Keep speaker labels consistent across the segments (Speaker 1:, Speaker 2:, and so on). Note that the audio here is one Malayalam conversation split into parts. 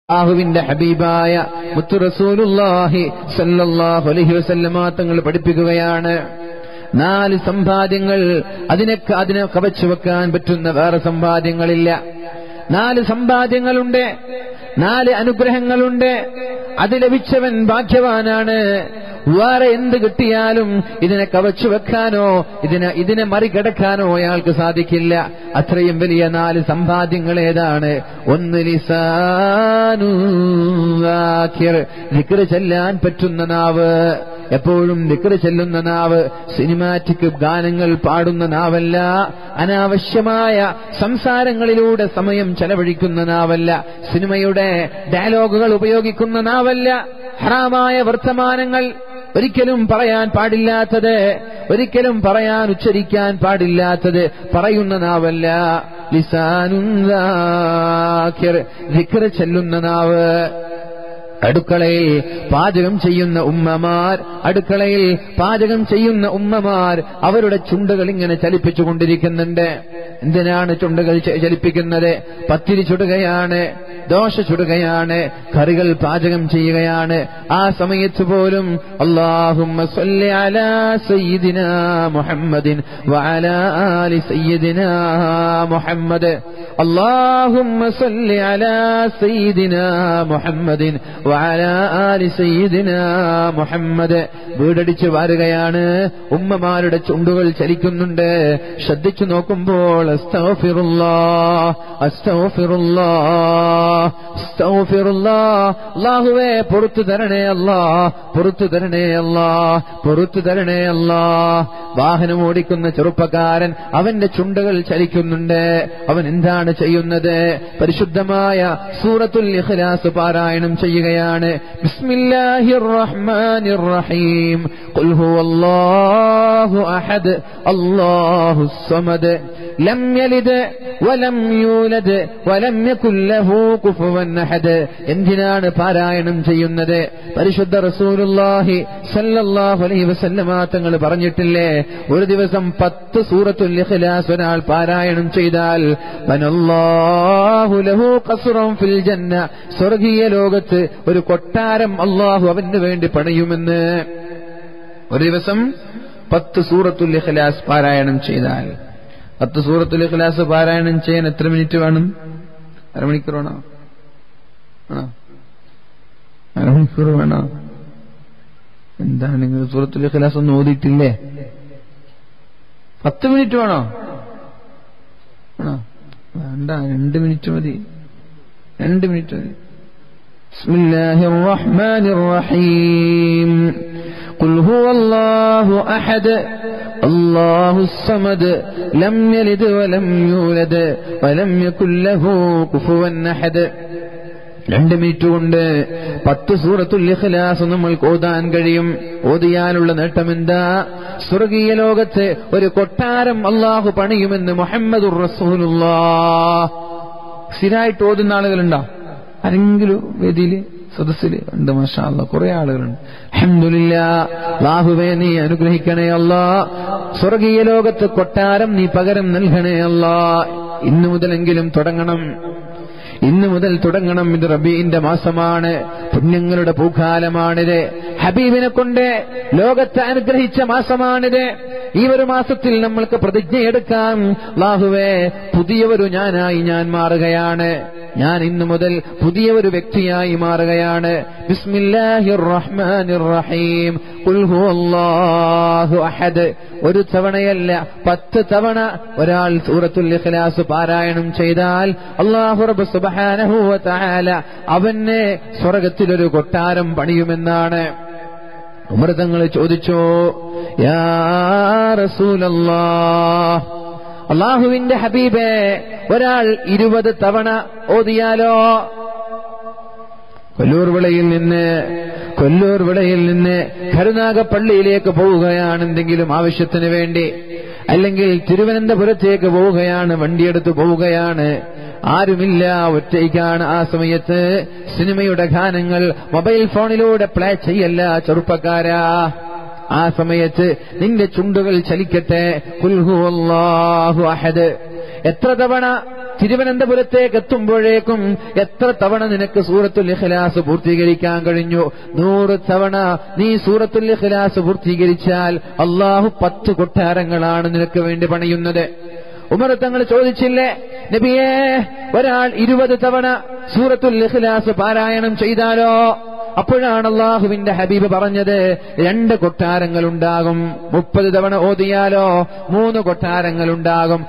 Speaker 1: അള്ളാഹുവിന്റെ ഹബീബായ മുത്തു റസൂലുള്ളാഹി സല്ലല്ലാഹു അലൈഹി വസല്ലമ തങ്ങൾ പഠിപ്പിക്കുകയാണ് നാല് സമ്പാദ്യങ്ങൾ അതിനെ അതിനെ കവച്ചു വെക്കാൻ പറ്റുന്ന വേറെ സമ്പാദ്യങ്ങളില്ല നാല് സമ്പാദ്യങ്ങളുണ്ട് നാല് അനുഗ്രഹങ്ങളുണ്ട് അത് ലഭിച്ചവൻ ഭാഗ്യവാനാണ് വേറെ എന്ത് കിട്ടിയാലും ഇതിനെ കവച്ചു വെക്കാനോ ഇതിനെ ഇതിനെ മറികടക്കാനോ അയാൾക്ക് സാധിക്കില്ല അത്രയും വലിയ നാല് സമ്പാദ്യങ്ങൾ ഏതാണ് ഒന്ന് ലിസാനു ദിക്റ് ചെല്ലാൻ പറ്റുന്ന നാവ് എപ്പോഴും ദിക്റ് ചെല്ലുന്ന നാവ് സിനിമാറ്റിക് ഗാനങ്ങൾ പാടുന്ന നാവല്ല അനാവശ്യമായ സംസാരങ്ങളിലൂടെ സമയം ചെലവഴിക്കുന്ന നാവല്ല സിനിമയുടെ ഡയലോഗുകൾ ഉപയോഗിക്കുന്ന നാവല്ല ഹറാമായ വർത്തമാനങ്ങൾ ഒരിക്കലും പറയാൻ പാടില്ലാത്തത് ഒരിക്കലും പറയാൻ ഉച്ചരിക്കാൻ പാടില്ലാത്തത് പറയുന്ന നാവല്ല ലിസാനുർ ചെല്ലുന്ന നാവ് അടുക്കളയിൽ പാചകം ചെയ്യുന്ന ഉമ്മമാർ അടുക്കളയിൽ പാചകം ചെയ്യുന്ന ഉമ്മമാർ അവരുടെ ചുണ്ടുകൾ ഇങ്ങനെ ചലിപ്പിച്ചുകൊണ്ടിരിക്കുന്നുണ്ട് എന്തിനാണ് ചുണ്ടുകൾ ചലിപ്പിക്കുന്നത് പത്തിരി ചുടുകയാണ് ദോശ ചുടുകയാണ് കറികൾ പാചകം ചെയ്യുകയാണ് ആ സമയത്ത് പോലും അള്ളാഹുമ്മ സല്ലി അലാ സയ്യിദിന മുഹമ്മദിൻ വഅലാ ആലി സയ്യിദിന മുഹമ്മദ് اللهم صل على سيدنا محمد وعلى آل سيدنا മുഹമ്മദ് വീടടിച്ച് വാരുകയാണ് ഉമ്മമാരുടെ ചുണ്ടുകൾ ചലിക്കുന്നുണ്ട് ശ്രദ്ധിച്ചു നോക്കുമ്പോൾ അള്ളാഹുവേ പുറത്തു തരണേ അല്ലാ പുറത്തു തരണേ അല്ലാ പുറത്തു തരണേ അല്ലാ വാഹനം ഓടിക്കുന്ന ചെറുപ്പക്കാരൻ അവന്റെ ചുണ്ടുകൾ ചലിക്കുന്നുണ്ട് അവൻ എന്താണ് ചെയ്യുന്നത് പരിശുദ്ധമായ സൂറത്തുൽ ഇഖ്ലാസ് പാരായണം ചെയ്യുകയാണ് ബിസ്മില്ലാഹിർ റഹ്മാനിർ റഹീം ഖുൽ ഹുവല്ലാഹു അഹദ് അല്ലാഹുസ് സമദ് ലം യലിദ് വലം യൂലദ് വലം യകുൽ ലഹു കുഫുവൻ അഹദ് എന്തിനാണ് പാരായണം ചെയ്യുന്നത് പരിശുദ്ധ റസൂലുള്ളാഹി സല്ലല്ലാഹു അലൈഹി വസല്ലമ തങ്ങൾ പറഞ്ഞിട്ടില്ലേ ഒരു ദിവസം പത്ത് സൂറത്തുൽ ഇഖ്ലാസ് ഒരാൾ പാരായണം ചെയ്താൽ ബനല്ലാഹു ലഹു ഖസ്റൻ ഫിൽ ജന്ന സ്വർഗീയ ലോകത്ത് ഒരു കൊട്ടാരം അള്ളാഹു അവന് വേണ്ടി പണിയുമെന്ന് ഒരു ദിവസം പത്ത് സൂറത്തുൽ ഇഖ്ലാസ് പാരായണം ചെയ്താൽ പത്ത് സൂറത്തുൽ ഇഖ്ലാസ് പാരായണം ചെയ്യാൻ എത്ര മിനിറ്റ് വേണം അരമണിക്കൂർ വേണോ ആണോ അരമണിക്കൂർ വേണോ എന്താണ് നിങ്ങൾ സൂറത്തുൽ ഇഖ്ലാസ് ഒന്നും ഓതിയിട്ടില്ലേ പത്ത് മിനിറ്റ് വേണോ ആണോ വേണ്ട രണ്ട് മിനിറ്റ് മതി രണ്ട് മിനിറ്റ് മതി بسم الله الرحمن الرحيم قل هو الله أحد الله الصمد لم يلد ولم يولد ولم يكن له كفوا أحد രണ്ട് മിനിറ്റ് കൊണ്ട് പത്ത് സൂറത്തുൽ ഇഖ്ലാസ് നമ്മൾക്ക് ഓതാൻ കഴിയും ഓതിയാലുള്ള നേട്ടം എന്താ സ്വർഗീയ ലോകത്ത് ഒരു കൊട്ടാരം അള്ളാഹു പണിയുമെന്ന് മുഹമ്മദുർ റസൂലുള്ളാ സ്ഥിരമായിട്ട് ഓതുന്ന ആളുകളുണ്ടോ ആരെങ്കിലും വേദിയില് സദസ്സില് ഉണ്ട് മാഷാ അല്ല കുറെ ആളുകളുണ്ട് അഹമ്മദില്ല ലാഹുവേ നീ അനുഗ്രഹിക്കണേ അല്ല സ്വർഗീയ ലോകത്ത് കൊട്ടാരം നീ പകരം നൽകണേ അല്ല ഇന്നു മുതലെങ്കിലും തുടങ്ങണം ഇന്നു മുതൽ തുടങ്ങണം ഇത് റബീന്റെ മാസമാണ് പുണ്യങ്ങളുടെ പൂക്കാലമാണിത് ഹബീബിനെ കൊണ്ട് ലോകത്തെ അനുഗ്രഹിച്ച മാസമാണിത് ഈ ഒരു മാസത്തിൽ നമ്മൾക്ക് പ്രതിജ്ഞയെടുക്കാം ലാഹുവേ പുതിയൊരു ഞാനായി ഞാൻ മാറുകയാണ് ഞാൻ ഇന്നു മുതൽ പുതിയ ഒരു വ്യക്തിയായി മാറുകയാണ് ബിസ്മില്ലാഹിർ റഹ്മാനിർ റഹീം ഖുൽ ഹുവല്ലാഹു അഹദ് ഒരു തവണയല്ല പത്ത് തവണ ഒരാൾ സൂറത്തുൽ ഇഖ്ലാസ് പാരായണം ചെയ്താൽ അല്ലാഹു റബ്ബ് സുബ്ഹാനഹു വ തആല അവനെ സ്വർഗ്ഗത്തിലൊരു കൊട്ടാരം പണിയുമെന്നാണ് ഉമർ തങ്ങൾ ചോദിച്ചോ യാ റസൂലല്ലാഹ് അള്ളാഹുവിന്റെ ഹബീബെ ഒരാൾ ഇരുപത് തവണ ഓതിയാലോ കൊല്ലൂർ വിളയിൽ നിന്ന് കൊല്ലൂർ വിളയിൽ നിന്ന് കരുനാഗപ്പള്ളിയിലേക്ക് പോവുകയാണ് എന്തെങ്കിലും ആവശ്യത്തിന് വേണ്ടി അല്ലെങ്കിൽ തിരുവനന്തപുരത്തേക്ക് പോവുകയാണ് വണ്ടിയെടുത്ത് പോവുകയാണ് ആരുമില്ല ഒറ്റയ്ക്കാണ് ആ സമയത്ത് സിനിമയുടെ ഗാനങ്ങൾ മൊബൈൽ ഫോണിലൂടെ പ്ലേ ചെയ്യല്ല ചെറുപ്പക്കാരാ ആ സമയത്ത് നിന്റെ ചുണ്ടുകൾ ചലിക്കട്ടെ കുൽഹു അല്ലാഹു അഹദ് എത്ര തവണ തിരുവനന്തപുരത്തേക്ക് എത്തുമ്പോഴേക്കും എത്ര തവണ നിനക്ക് സൂറത്തുൽ ഇഖ്ലാസ് പൂർത്തീകരിക്കാൻ കഴിഞ്ഞു നൂറ് തവണ നീ സൂറത്തുൽ ഇഖ്ലാസ് പൂർത്തീകരിച്ചാൽ അള്ളാഹു പത്ത് കൊട്ടാരങ്ങളാണ് നിനക്ക് വേണ്ടി പണിയുന്നത് ഉമർ തങ്ങൾ ചോദിച്ചില്ലേ നബിയേ ഒരാൾ ഇരുപത് തവണ സൂറത്തുൽ ഇഖ്ലാസ് പാരായണം ചെയ്താലോ അപ്പോഴാണ് അള്ളാഹുവിന്റെ ഹബീബ് പറഞ്ഞത് രണ്ട് കൊട്ടാരങ്ങൾ ഉണ്ടാകും മുപ്പത് തവണ ഓതിയാലോ മൂന്ന് കൊട്ടാരങ്ങൾ ഉണ്ടാകും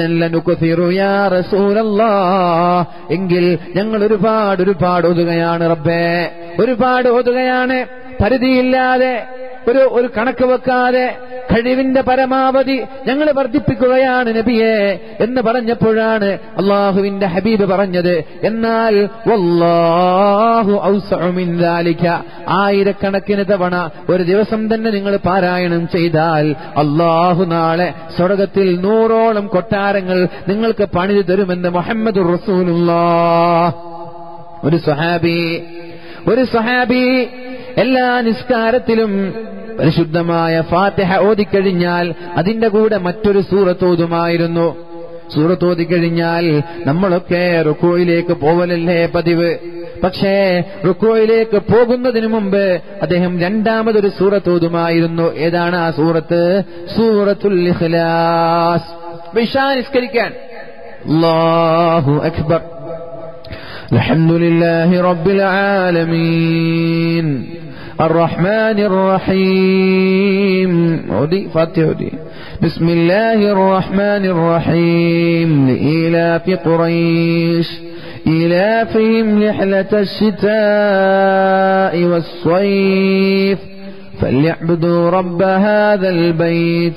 Speaker 1: എങ്കിൽ ഞങ്ങൾ ഒരുപാട് ഒരുപാട് ഓതുകയാണ് റബ്ബേ ഒരുപാട് ഓതുകയാണ് പരിധിയില്ലാതെ ഒരു ഒരു കണക്ക് വെക്കാതെ കഴിവിന്റെ പരമാവധി ഞങ്ങൾ വർദ്ധിപ്പിക്കുകയാണ് നബിയെ എന്ന് പറഞ്ഞപ്പോഴാണ് അള്ളാഹുവിന്റെ ഹബീബ് പറഞ്ഞത് എന്നാൽ വല്ലാഹു ഔസഉ മിൻ ദാലിക ആയിരക്കണക്കിന് തവണ ഒരു ദിവസം തന്നെ നിങ്ങൾ പാരായണം ചെയ്താൽ അള്ളാഹു നാളെ സ്വർഗത്തിൽ നൂറോളം കൊട്ടാരങ്ങൾ നിങ്ങൾക്ക് പണിതു തരുമെന്ന് മുഹമ്മദ് റസൂലുള്ളാഹ് ഒരു സഹാബി ഒരു സഹാബി എല്ലാ നിസ്കാരത്തിലും പരിശുദ്ധമായ ഫാത്തിഹ ഓതിക്കഴിഞ്ഞാൽ അതിന്റെ കൂടെ മറ്റൊരു സൂറത്ത് ഓതുമായിരുന്നു സൂറത്ത് ഓതിക്കഴിഞ്ഞാൽ നമ്മളൊക്കെ റുക്കോയിലേക്ക് പോവലല്ലേ പതിവ് പക്ഷേ റുക്കോയിലേക്ക് പോകുന്നതിന് മുമ്പ് അദ്ദേഹം രണ്ടാമതൊരു സൂറത്ത് ഓതുമായിരുന്നു ഏതാണ് ആ സൂറത്ത് സൂറത്തുൽ ഇഖ്ലാസ് വിഷാ നിസ്കരിക്കാൻ അല്ലാഹു അക്ബർ الحمد لله رب العالمين الرحمن الرحيم ودي فاتح ودي بسم الله الرحمن الرحيم لإيلاف قريش إيلافهم رحلة الشتاء والصيف فليعبدوا رب هذا البيت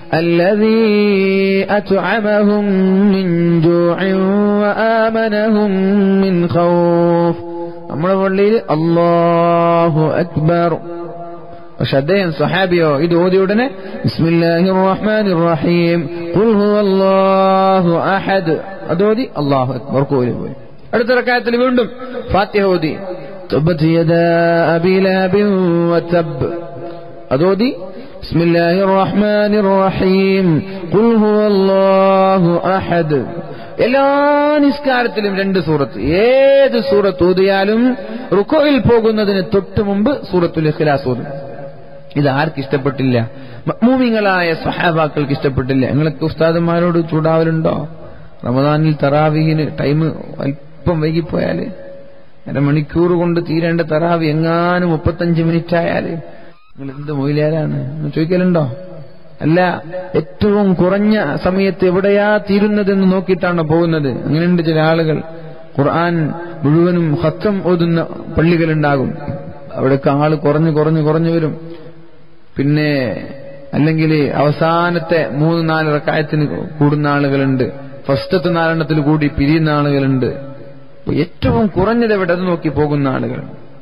Speaker 1: الذي أطعمهم من جوع وآمنهم من خوف നമ്മുടെ പള്ളിയിൽ അള്ളാഹു അക്ബർ പക്ഷെ അദ്ദേഹം സഹാബിയോ ഇത് ഓതി ഉടനെ ബിസ്മില്ലാഹി റഹ്മാൻ റഹീം ഖുൽ ഹുവല്ലാഹു അഹദ് അതോതി അള്ളാഹു അക്ബർ കോലി പോയി അടുത്ത റക്കായത്തിൽ വീണ്ടും ഫാത്തിഹ ഓതി തബ്ബത് യദാ അബി ലഹബിൻ വതബ് അതോതി بسم الله الرحمن الرحيم قل هو الله أحد എല്ലാ നിസ്കാരത്തിലും രണ്ട് സൂറത്ത് ഏത് സൂറത്ത് ഓതിയാലും റുക്കോയിൽ പോകുന്നതിന് തൊട്ട് മുമ്പ് സൂറത്തുൽ ഇഖ്ലാസ് ഓതും ഇത് ആർക്ക് ഇഷ്ടപ്പെട്ടില്ല മൂമിങ്ങളായ സഹാബാക്കൾക്ക് ഇഷ്ടപ്പെട്ടില്ല നിങ്ങളൊക്കെ ഉസ്താദന്മാരോട് ചൂടാവലുണ്ടോ റമദാനിൽ തറാവിഹിന് ടൈം അല്പം വൈകിപ്പോയാല് അരമണിക്കൂർ കൊണ്ട് തീരേണ്ട തറാവി എങ്ങാനും മുപ്പത്തഞ്ച് മിനിറ്റ് ആയാല് നിങ്ങൾ എന്ത് മൊയിലാരാണ് ചോദിക്കലുണ്ടോ അല്ല ഏറ്റവും കുറഞ്ഞ സമയത്ത് എവിടെയാ തീരുന്നതെന്ന് നോക്കിയിട്ടാണ് പോകുന്നത് അങ്ങനെയുണ്ട് ചില ആളുകൾ ഖുർആൻ മുഴുവനും ഹത്തം ഓതുന്ന പള്ളികളുണ്ടാകും അവിടെയൊക്കെ ആള് കുറഞ്ഞു കുറഞ്ഞു കുറഞ്ഞു വരും പിന്നെ അല്ലെങ്കിൽ അവസാനത്തെ മൂന്ന് നാല് റക്കായത്തിന് കൂടുന്ന ആളുകളുണ്ട് ഫസ്റ്റത്തെ നാലെണ്ണത്തിൽ കൂടി പിരിയുന്ന ആളുകളുണ്ട് ഏറ്റവും കുറഞ്ഞത് എവിടെ അത് നോക്കി പോകുന്ന ആളുകൾ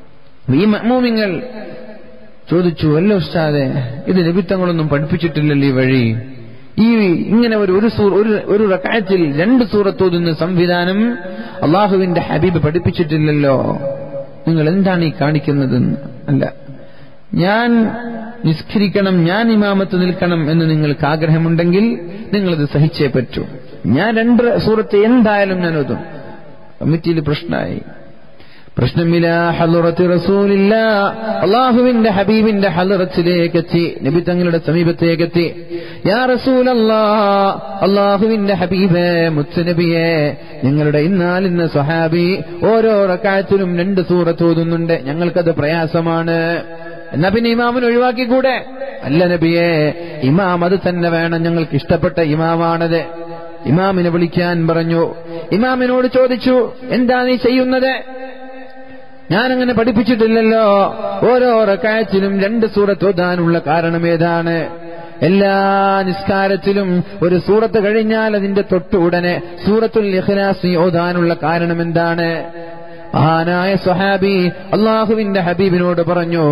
Speaker 1: ഈ മഹ്മൂമിങ്ങൾ ചോദിച്ചു അല്ല ഉസ്താദെ ഇത് നിബിത്തങ്ങളൊന്നും പഠിപ്പിച്ചിട്ടില്ലല്ലോ ഈ വഴി ഈ ഇങ്ങനെ ഒരു ഒരു സൂർ ഒരു ഒരു റക്കായത്തിൽ രണ്ട് സൂറത്തോതുന്ന സംവിധാനം അള്ളാഹുവിന്റെ ഹബീബ് പഠിപ്പിച്ചിട്ടില്ലല്ലോ നിങ്ങൾ എന്താണ് ഈ കാണിക്കുന്നതെന്ന് അല്ല ഞാൻ നിസ്കരിക്കണം ഞാൻ ഇമാമത്ത് നിൽക്കണം എന്ന് നിങ്ങൾക്ക് ആഗ്രഹമുണ്ടെങ്കിൽ നിങ്ങളത് സഹിച്ചേ പറ്റൂ ഞാൻ രണ്ട് സൂറത്ത് എന്തായാലും ഞാൻ ഓതും കമ്മിറ്റിയിൽ പ്രശ്നമായി പ്രശ്നമില്ല ഹലുറത്ത് റസൂലില്ല അള്ളാഹുവിന്റെ ഹബീബിന്റെ ഹലുറത്തിലേക്ക് എത്തി നബി തങ്ങളുടെ സമീപത്തേക്ക് എത്തി യാ റസൂലല്ലാ അള്ളാഹുവിന്റെ ഹബീബേ മുത്തുനബിയെ നിങ്ങളുടെ ഇന്നാലിന്ന സ്വഹാബി ഓരോ റക്കായത്തിലും രണ്ട് സൂറത്ത് ഓതുന്നുണ്ട് ഞങ്ങൾക്കത് പ്രയാസമാണ് എന്നാ പിന്നെ ഇമാമിന് ഒഴിവാക്കിക്കൂടെ അല്ല നബിയെ ഇമാം അത് തന്നെ വേണം ഞങ്ങൾക്ക് ഇഷ്ടപ്പെട്ട ഇമാമാണത് ഇമാമിനെ വിളിക്കാൻ പറഞ്ഞു ഇമാമിനോട് ചോദിച്ചു എന്താ നീ ചെയ്യുന്നത് ഞാനങ്ങനെ പഠിപ്പിച്ചിട്ടില്ലല്ലോ ഓരോ റക്കായത്തിലും രണ്ട് സൂറത്ത് ഓതാനുള്ള കാരണം ഏതാണ് എല്ലാ നിസ്കാരത്തിലും ഒരു സൂറത്ത് കഴിഞ്ഞാൽ അതിന്റെ തൊട്ടു ഉടനെ സൂറത്തുൽ ഇഖ്ലാസ് ഓതാനുള്ള കാരണം എന്താണ് മഹാനായ സ്വഹാബി അള്ളാഹുവിന്റെ ഹബീബിനോട് പറഞ്ഞു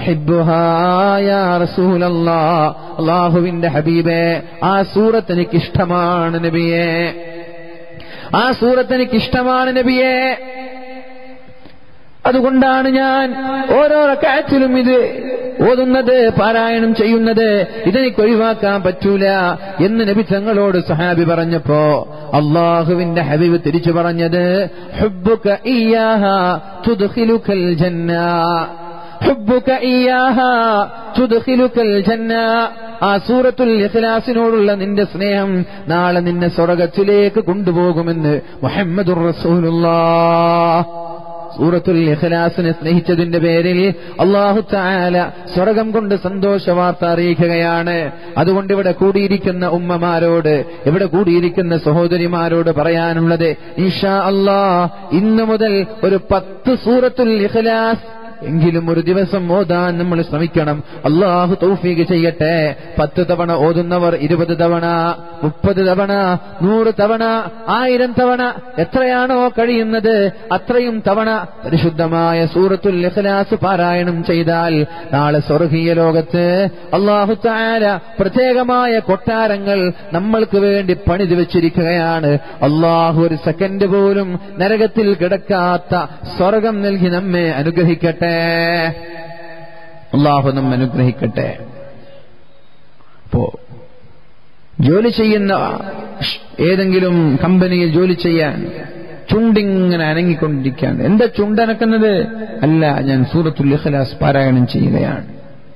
Speaker 1: അള്ളാഹുവിന്റെ ഹബീബെ ആ സൂറത്ത് എനിക്ക് ഇഷ്ടമാണ് നബിയെ ആ സൂറത്ത് എനിക്ക് ഇഷ്ടമാണ് നബിയെ അതുകൊണ്ടാണ് ഞാൻ ഓരോ റക്കാറ്റിലും ഇത് ഓതുന്നത് പാരായണം ചെയ്യുന്നത് ഇതെനിക്ക് ഒഴിവാക്കാൻ പറ്റൂല എന്ന് നബി തങ്ങളോട് സഹാബി പറഞ്ഞപ്പോ അള്ളാഹുവിന്റെ ഹബീബ് തിരിച്ചു പറഞ്ഞത് ഹുബ്ബുക ഇയ്യാഹ തുദ്ഖിലുകൽ ജന്ന ഹുബ്ബുക ഇയ്യാഹ തുദ്ഖിലുകൽ ജന്ന ആ സൂറത്തുൽ ഇഖ്ലാസിനോടുള്ള നിന്റെ സ്നേഹം നാളെ നിന്നെ സ്വർഗത്തിലേക്ക് കൊണ്ടുപോകുമെന്ന് മുഹമ്മദുർ റസൂലുള്ളാഹ് സൂറത്തുൽ ഇഖ്ലാസിനെ സ്നേഹിച്ചതിന്റെ പേരിൽ അള്ളാഹു താല സ്വർഗം കൊണ്ട് സന്തോഷ വാർത്ത അറിയിക്കുകയാണ് അതുകൊണ്ട് ഇവിടെ കൂടിയിരിക്കുന്ന ഉമ്മമാരോട് ഇവിടെ കൂടിയിരിക്കുന്ന സഹോദരിമാരോട് പറയാനുള്ളത് ഇൻഷാ അള്ളാ ഇന്നു മുതൽ ഒരു പത്ത് സൂറത്തുൽ ഇഖ്ലാസ് എങ്കിലും ഒരു ദിവസം ഓതാൻ നമ്മൾ ശ്രമിക്കണം അള്ളാഹു തൗഫീഖ് ചെയ്യട്ടെ പത്ത് തവണ ഓതുന്നവർ ഇരുപത് തവണ മുപ്പത് തവണ നൂറ് തവണ ആയിരം തവണ എത്രയാണോ കഴിയുന്നത് അത്രയും തവണ പരിശുദ്ധമായ സൂറത്തുൽ ഇഖ്ലാസ് പാരായണം ചെയ്താൽ നാളെ സ്വർഗീയ ലോകത്ത് അള്ളാഹു താര പ്രത്യേകമായ കൊട്ടാരങ്ങൾ നമ്മൾക്ക് വേണ്ടി പണിത് വെച്ചിരിക്കുകയാണ് അള്ളാഹു ഒരു സെക്കൻഡ് പോലും നരകത്തിൽ കിടക്കാത്ത സ്വർഗം നൽകി നമ്മെ അനുഗ്രഹിക്കട്ടെ അള്ളാഹു നമ്മെ അനുഗ്രഹിക്കട്ടെ അപ്പോ ജോലി ചെയ്യുന്ന ഏതെങ്കിലും കമ്പനിയിൽ ജോലി ചെയ്യാൻ ചുണ്ടിങ്ങനെ അനങ്ങിക്കൊണ്ടിരിക്കാൻ എന്താ ചുണ്ടനക്കുന്നത് അല്ല ഞാൻ സൂറത്തുൽ ഇഖ്ലാസ് പാരായണം ചെയ്യുകയാണ്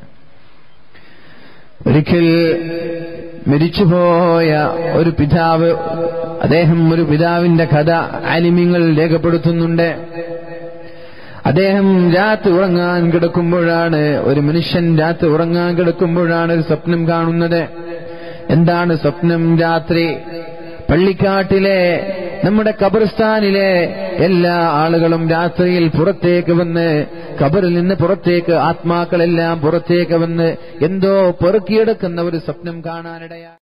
Speaker 1: ഒരിക്കൽ മരിച്ചുപോയ ഒരു പിതാവ് അദ്ദേഹം ഒരു പിതാവിന്റെ കഥ ആലിമ്യങ്ങൾ രേഖപ്പെടുത്തുന്നുണ്ട് അദ്ദേഹം രാത്രി ഉറങ്ങാൻ കിടക്കുമ്പോഴാണ് ഒരു മനുഷ്യൻ രാത്രി ഉറങ്ങാൻ കിടക്കുമ്പോഴാണ് ഒരു സ്വപ്നം കാണുന്നത് എന്താണ് സ്വപ്നം രാത്രി പള്ളിക്കാട്ടിലെ നമ്മുടെ ഖബർസ്ഥാനിലെ എല്ലാ ആളുകളും രാത്രിയിൽ പുറത്തേക്ക് വന്ന് ഖബറിൽ നിന്ന് പുറത്തേക്ക് ആത്മാക്കളെല്ലാം പുറത്തേക്ക് വന്ന് എന്തോ പെറുക്കിയെടുക്കുന്ന ഒരു സ്വപ്നം കാണാനിടയാ